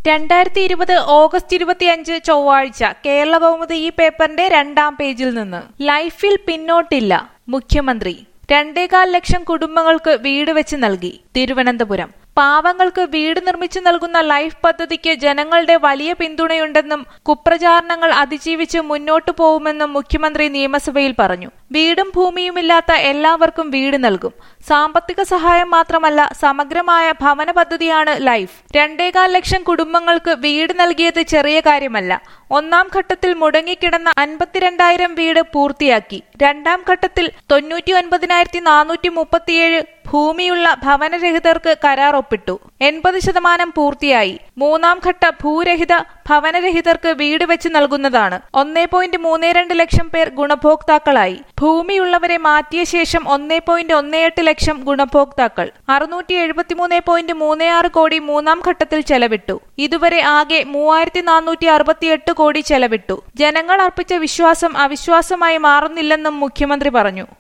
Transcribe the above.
രണ്ടായിരത്തി ഇരുപത് ഓഗസ്റ്റ് ഇരുപത്തിയഞ്ച് ചൊവ്വാഴ്ച കേരള കൗമുദി ഈ പേപ്പറിന്റെ രണ്ടാം പേജിൽ നിന്ന് ലൈഫിൽ പിന്നോട്ടില്ല മുഖ്യമന്ത്രി രണ്ടേകാൽ ലക്ഷം കുടുംബങ്ങൾക്ക് വീട് വെച്ച് നൽകി തിരുവനന്തപുരം പാവങ്ങൾക്ക് വീട് നിർമ്മിച്ചു നൽകുന്ന ലൈഫ് പദ്ധതിക്ക് ജനങ്ങളുടെ വലിയ പിന്തുണയുണ്ടെന്നും കുപ്രചാരണങ്ങൾ അതിജീവിച്ച് മുന്നോട്ടു പോകുമെന്നും മുഖ്യമന്ത്രി നിയമസഭയിൽ പറഞ്ഞു വീടും ഭൂമിയുമില്ലാത്ത എല്ലാവർക്കും വീട് നൽകും സാമ്പത്തിക സഹായം മാത്രമല്ല സമഗ്രമായ ഭവന പദ്ധതിയാണ് ലൈഫ് രണ്ടേകാൽ ലക്ഷം കുടുംബങ്ങൾക്ക് വീട് നൽകിയത് ചെറിയ കാര്യമല്ല ഒന്നാം ഘട്ടത്തിൽ മുടങ്ങിക്കിടന്ന അൻപത്തിരണ്ടായിരം വീട് പൂർത്തിയാക്കി രണ്ടാം ഘട്ടത്തിൽ തൊണ്ണൂറ്റി ഒൻപതിനായിരത്തി നാനൂറ്റി മുപ്പത്തിയേഴ് ഭൂമിയുള്ള ഭവനരഹിതർക്ക് കരാർ ഒപ്പിട്ടു എൺപത് ശതമാനം പൂർത്തിയായി മൂന്നാം ഘട്ട ഭൂരഹിത ഭവനരഹിതർക്ക് വീട് വെച്ച് നൽകുന്നതാണ് ഒന്നേ പോയിന്റ് മൂന്ന് രണ്ട് ലക്ഷം പേർ ഗുണഭോക്താക്കളായി ഭൂമിയുള്ളവരെ മാറ്റിയ ശേഷം ഒന്നേ പോയിന്റ് ഒന്ന് എട്ട് ലക്ഷം ഗുണഭോക്താക്കൾ അറുന്നൂറ്റി എഴുപത്തിമൂന്ന് പോയിന്റ് മൂന്ന് ആറ് കോടി മൂന്നാം ഘട്ടത്തിൽ ചെലവിട്ടു ഇതുവരെ ആകെ മൂവായിരത്തി നാനൂറ്റി അറുപത്തിയെട്ട് കോടി ചെലവിട്ടു ജനങ്ങൾ അർപ്പിച്ച വിശ്വാസം അവിശ്വാസമായി മാറുന്നില്ലെന്നും മുഖ്യമന്ത്രി പറഞ്ഞു